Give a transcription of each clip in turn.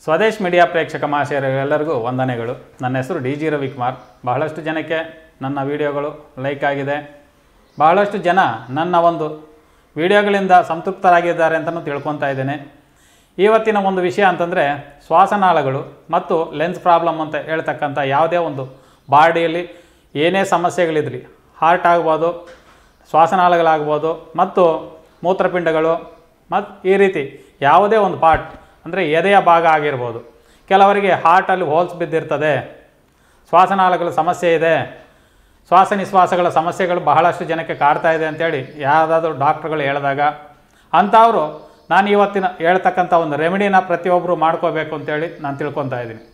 Swadesh media ಪ್ರೇಕ್ಷಕ ಮಹಾಶಯರೆಲ್ಲರಿಗೂ ವಂದನೆಗಳು ನನ್ನ ಹೆಸರು ಡಿ ಜಿ ರವಿಕುಮಾರ್ ಬಹಳಷ್ಟು ಜನಕ್ಕೆ ನನ್ನ ವಿಡಿಯೋಗಳು ಲೈಕ್ ಆಗಿದೆ ಬಹಳಷ್ಟು ಜನ ನನ್ನ ಒಂದು ವಿಡಿಯೋಗಳಿಂದ ಸಂತೃಪ್ತರಾಗಿದ್ದಾರೆ ಅಂತಲೂ ತಿಳ್ಕೊತಾ ಇದ್ದೇನೆ ಇವತ್ತಿನ ಒಂದು ವಿಷಯ ಅಂತಂದರೆ ಶ್ವಾಸನಾಳಗಳು ಮತ್ತು ಲೆನ್ಸ್ ಪ್ರಾಬ್ಲಮ್ ಅಂತ ಹೇಳ್ತಕ್ಕಂಥ ಯಾವುದೇ ಒಂದು ಬಾಡಿಯಲ್ಲಿ ಏನೇ ಸಮಸ್ಯೆಗಳಿದ್ರಿ ಹಾರ್ಟ್ ಆಗ್ಬೋದು ಶ್ವಾಸನಾಳಗಳಾಗ್ಬೋದು ಮತ್ತು ಮೂತ್ರಪಿಂಡಗಳು ಮತ್ತು ಈ ರೀತಿ ಯಾವುದೇ ಒಂದು ಪಾರ್ಟ್ ಅಂದರೆ ಎದೆಯ ಭಾಗ ಆಗಿರ್ಬೋದು ಕೆಲವರಿಗೆ ಹಾರ್ಟಲ್ಲಿ ಹೋಲ್ಸ್ ಬಿದ್ದಿರ್ತದೆ ಶ್ವಾಸನಾಳಗಳ ಸಮಸ್ಯೆ ಇದೆ ಶ್ವಾಸ ನಿಶ್ವಾಸಗಳ ಸಮಸ್ಯೆಗಳು ಬಹಳಷ್ಟು ಜನಕ್ಕೆ ಕಾಡ್ತಾ ಇದೆ ಅಂತೇಳಿ ಯಾವುದಾದ್ರೂ ಡಾಕ್ಟ್ರುಗಳು ಹೇಳಿದಾಗ ಅಂಥವರು ನಾನು ಇವತ್ತಿನ ಹೇಳ್ತಕ್ಕಂಥ ಒಂದು ರೆಮಿಡಿನ ಪ್ರತಿಯೊಬ್ಬರು ಮಾಡ್ಕೋಬೇಕು ಅಂತೇಳಿ ನಾನು ತಿಳ್ಕೊತಾ ಇದ್ದೀನಿ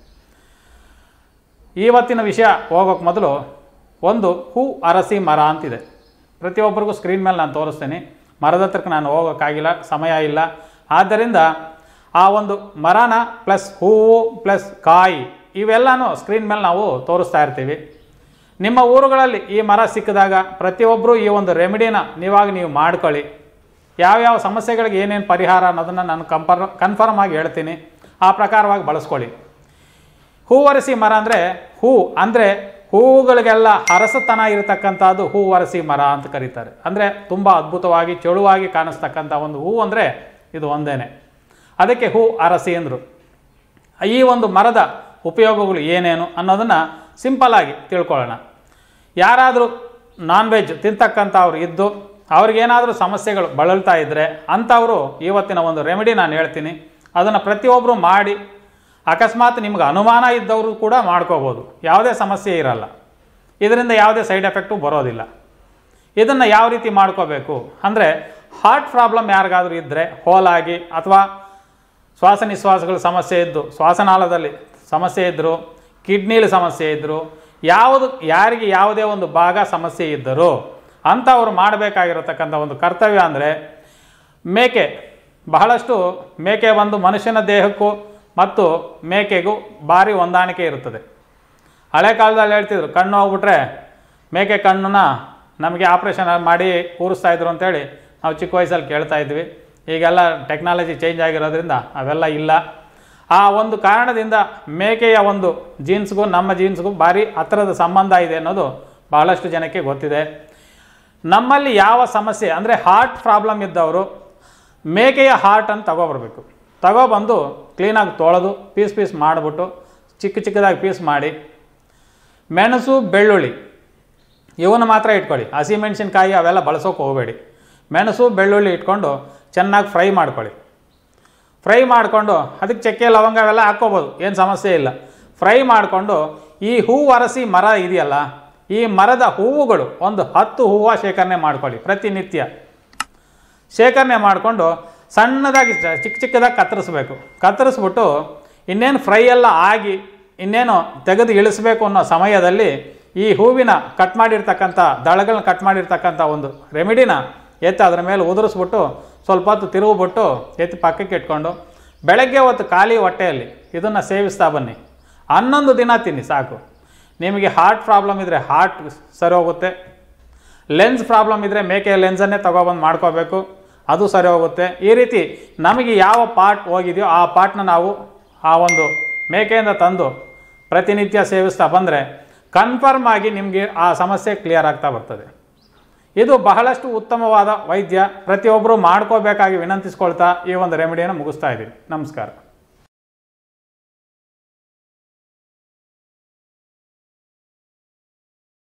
ಇವತ್ತಿನ ವಿಷಯ ಹೋಗೋಕ್ಕೆ ಮೊದಲು ಒಂದು ಹೂ ಅರಸಿ ಮರ ಅಂತಿದೆ ಪ್ರತಿಯೊಬ್ಬರಿಗೂ ಸ್ಕ್ರೀನ್ ಮೇಲೆ ನಾನು ತೋರಿಸ್ತೀನಿ ಮರದ ಹತ್ರಕ್ಕೆ ನಾನು ಹೋಗೋಕ್ಕಾಗಿಲ್ಲ ಸಮಯ ಇಲ್ಲ ಆದ್ದರಿಂದ ಆ ಒಂದು ಮರನ ಪ್ಲಸ್ ಹೂವು ಪ್ಲಸ್ ಕಾಯಿ ಇವೆಲ್ಲನೂ ಸ್ಕ್ರೀನ್ ಮೇಲೆ ನಾವು ತೋರಿಸ್ತಾ ಇರ್ತೀವಿ ನಿಮ್ಮ ಊರುಗಳಲ್ಲಿ ಈ ಮರ ಸಿಕ್ಕಿದಾಗ ಪ್ರತಿಯೊಬ್ಬರು ಈ ಒಂದು ರೆಮಿಡಿನ ನೀವಾಗ ನೀವು ಮಾಡ್ಕೊಳ್ಳಿ ಯಾವ್ಯಾವ ಸಮಸ್ಯೆಗಳಿಗೆ ಏನೇನು ಪರಿಹಾರ ಅನ್ನೋದನ್ನು ನಾನು ಕಂಫರ್ ಕನ್ಫರ್ಮ್ ಆಗಿ ಹೇಳ್ತೀನಿ ಆ ಪ್ರಕಾರವಾಗಿ ಬಳಸ್ಕೊಳ್ಳಿ ಹೂವರಸಿ ಮರ ಅಂದರೆ ಹೂ ಅಂದರೆ ಹೂವುಗಳಿಗೆಲ್ಲ ಅರಸತನ ಇರತಕ್ಕಂಥದ್ದು ಹೂವರಸಿ ಮರ ಅಂತ ಕರೀತಾರೆ ಅಂದರೆ ತುಂಬ ಅದ್ಭುತವಾಗಿ ಚೆಳುವಾಗಿ ಕಾಣಿಸ್ತಕ್ಕಂಥ ಒಂದು ಹೂ ಅಂದರೆ ಇದು ಒಂದೇನೆ ಅದಕ್ಕೆ ಹೂ ಅರಸಿ ಅಂದರು ಈ ಒಂದು ಮರದ ಉಪಯೋಗಗಳು ಏನೇನು ಅನ್ನೋದನ್ನು ಸಿಂಪಲ್ಲಾಗಿ ತಿಳ್ಕೊಳ್ಳೋಣ ಯಾರಾದರೂ ನಾನ್ ವೆಜ್ ತಿಂತಕ್ಕಂಥವ್ರು ಇದ್ದು ಅವ್ರಿಗೇನಾದರೂ ಸಮಸ್ಯೆಗಳು ಬಳಲ್ತಾ ಇದ್ದರೆ ಅಂಥವರು ಇವತ್ತಿನ ಒಂದು ರೆಮಿಡಿ ನಾನು ಹೇಳ್ತೀನಿ ಅದನ್ನು ಪ್ರತಿಯೊಬ್ಬರು ಮಾಡಿ ಅಕಸ್ಮಾತ್ ನಿಮ್ಗೆ ಅನುಮಾನ ಇದ್ದವರು ಕೂಡ ಮಾಡ್ಕೋಬೋದು ಯಾವುದೇ ಸಮಸ್ಯೆ ಇರಲ್ಲ ಇದರಿಂದ ಯಾವುದೇ ಸೈಡ್ ಎಫೆಕ್ಟು ಬರೋದಿಲ್ಲ ಇದನ್ನು ಯಾವ ರೀತಿ ಮಾಡ್ಕೋಬೇಕು ಅಂದರೆ ಹಾರ್ಟ್ ಪ್ರಾಬ್ಲಮ್ ಯಾರಿಗಾದ್ರೂ ಇದ್ದರೆ ಹೋಲಾಗಿ ಅಥವಾ ಶ್ವಾಸ ನಿಶ್ವಾಸಗಳ ಸಮಸ್ಯೆ ಇದ್ದು ಶ್ವಾಸನಾಳದಲ್ಲಿ ಸಮಸ್ಯೆ ಇದ್ದರು ಕಿಡ್ನಿಲಿ ಸಮಸ್ಯೆ ಇದ್ದರು ಯಾವುದು ಯಾರಿಗೆ ಯಾವುದೇ ಒಂದು ಭಾಗ ಸಮಸ್ಯೆ ಇದ್ದರೂ ಅಂಥವ್ರು ಮಾಡಬೇಕಾಗಿರತಕ್ಕಂಥ ಒಂದು ಕರ್ತವ್ಯ ಅಂದರೆ ಮೇಕೆ ಬಹಳಷ್ಟು ಮೇಕೆ ಒಂದು ಮನುಷ್ಯನ ದೇಹಕ್ಕೂ ಮತ್ತು ಮೇಕೆಗೂ ಭಾರಿ ಹೊಂದಾಣಿಕೆ ಇರುತ್ತದೆ ಹಳೆ ಕಾಲದಲ್ಲಿ ಹೇಳ್ತಿದ್ರು ಕಣ್ಣು ಹೋಗ್ಬಿಟ್ರೆ ಮೇಕೆ ಕಣ್ಣನ್ನ ನಮಗೆ ಆಪ್ರೇಷನ್ ಮಾಡಿ ಕೂರಿಸ್ತಾ ಇದ್ರು ಅಂತೇಳಿ ನಾವು ಚಿಕ್ಕ ವಯಸ್ಸಲ್ಲಿ ಕೇಳ್ತಾ ಇದ್ವಿ ಈಗೆಲ್ಲ ಟೆಕ್ನಾಲಜಿ ಚೇಂಜ್ ಆಗಿರೋದ್ರಿಂದ ಅವೆಲ್ಲ ಇಲ್ಲ ಆ ಒಂದು ಕಾರಣದಿಂದ ಮೇಕೆಯ ಒಂದು ಜೀನ್ಸ್ಗೂ ನಮ್ಮ ಜೀನ್ಸ್ಗೂ ಭಾರಿ ಹತ್ತಿರದ ಸಂಬಂಧ ಇದೆ ಅನ್ನೋದು ಬಹಳಷ್ಟು ಜನಕ್ಕೆ ಗೊತ್ತಿದೆ ನಮ್ಮಲ್ಲಿ ಯಾವ ಸಮಸ್ಯೆ ಅಂದರೆ ಹಾರ್ಟ್ ಪ್ರಾಬ್ಲಮ್ ಇದ್ದವರು ಮೇಕೆಯ ಹಾರ್ಟನ್ನು ತಗೊಬರ್ಬೇಕು ತಗೊಬಂದು ಕ್ಲೀನಾಗಿ ತೊಳೆದು ಪೀಸ್ ಪೀಸ್ ಮಾಡಿಬಿಟ್ಟು ಚಿಕ್ಕ ಚಿಕ್ಕದಾಗಿ ಪೀಸ್ ಮಾಡಿ ಮೆಣಸು ಬೆಳ್ಳುಳ್ಳಿ ಇವನ್ನ ಮಾತ್ರ ಇಟ್ಕೊಳ್ಳಿ ಹಸಿಮೆಣಸಿನ್ಕಾಯಿ ಅವೆಲ್ಲ ಬಳಸೋಕೆ ಹೋಗಬೇಡಿ ಮೆಣಸು ಬೆಳ್ಳುಳ್ಳಿ ಇಟ್ಕೊಂಡು ಚೆನ್ನಾಗಿ ಫ್ರೈ ಮಾಡ್ಕೊಳ್ಳಿ ಫ್ರೈ ಮಾಡಿಕೊಂಡು ಅದಕ್ಕೆ ಚಕ್ಕೆ ಲವಂಗ ಅವೆಲ್ಲ ಹಾಕ್ಕೋಬೋದು ಏನು ಸಮಸ್ಯೆ ಇಲ್ಲ ಫ್ರೈ ಮಾಡಿಕೊಂಡು ಈ ಹೂವು ಅರಸಿ ಮರ ಇದೆಯಲ್ಲ ಈ ಮರದ ಹೂವುಗಳು ಒಂದು ಹತ್ತು ಹೂವು ಶೇಖರಣೆ ಮಾಡ್ಕೊಳ್ಳಿ ಪ್ರತಿನಿತ್ಯ ಶೇಖರಣೆ ಮಾಡಿಕೊಂಡು ಸಣ್ಣದಾಗಿ ಚ- ಚಿಕ್ಕ ಚಿಕ್ಕದಾಗಿ ಕತ್ತರಿಸ್ಬೇಕು ಕತ್ತರಿಸ್ಬಿಟ್ಟು ಇನ್ನೇನು ಫ್ರೈ ಎಲ್ಲ ಆಗಿ ಇನ್ನೇನು ತೆಗೆದು ಇಳಿಸ್ಬೇಕು ಅನ್ನೋ ಸಮಯದಲ್ಲಿ ಈ ಹೂವಿನ ಕಟ್ ಮಾಡಿರ್ತಕ್ಕಂಥ ದಳಗಳನ್ನ ಕಟ್ ಮಾಡಿರ್ತಕ್ಕಂಥ ಒಂದು ರೆಮಿಡಿನ ಎತ್ತಿ ಅದರ ಮೇಲೆ ಉದುರಿಸ್ಬಿಟ್ಟು ಸ್ವಲ್ಪ ಹೊತ್ತು ತಿರುಗಿಬಿಟ್ಟು ಎತ್ತಿ ಪಕ್ಕಕ್ಕೆ ಇಟ್ಕೊಂಡು ಬೆಳಗ್ಗೆ ಹೊತ್ತು ಖಾಲಿ ಹೊಟ್ಟೆಯಲ್ಲಿ ಇದನ್ನು ಸೇವಿಸ್ತಾ ಬನ್ನಿ ಹನ್ನೊಂದು ದಿನ ತಿನ್ನಿ ಸಾಕು ನಿಮಗೆ ಹಾರ್ಟ್ ಪ್ರಾಬ್ಲಮ್ ಇದ್ದರೆ ಹಾರ್ಟ್ ಸರಿ ಹೋಗುತ್ತೆ ಲೆನ್ಸ್ ಪ್ರಾಬ್ಲಮ್ ಇದ್ದರೆ ಮೇಕೆ ಲೆನ್ಸನ್ನೇ ತಗೊಬಂದು ಮಾಡ್ಕೋಬೇಕು ಅದು ಸರಿ ಹೋಗುತ್ತೆ ಈ ರೀತಿ ನಮಗೆ ಯಾವ ಪಾರ್ಟ್ ಹೋಗಿದೆಯೋ ಆ ಪಾರ್ಟ್ನ ನಾವು ಆ ಒಂದು ಮೇಕೆಯಿಂದ ತಂದು ಪ್ರತಿನಿತ್ಯ ಸೇವಿಸ್ತಾ ಬಂದರೆ ಕನ್ಫರ್ಮ್ ಆಗಿ ನಿಮಗೆ ಆ ಸಮಸ್ಯೆ ಕ್ಲಿಯರ್ ಆಗ್ತಾ ಬರ್ತದೆ ಇದು ಬಹಳಷ್ಟು ಉತ್ತಮವಾದ ವೈದ್ಯ ಪ್ರತಿಯೊಬ್ಬರು ಮಾಡ್ಕೋಬೇಕಾಗಿ ವಿನಂತಿಸ್ಕೊಳ್ತಾ ಈ ಒಂದು ರೆಮಿಡಿಯನ್ನು ಮುಗಿಸ್ತಾ ಇದ್ದೀವಿ ನಮಸ್ಕಾರ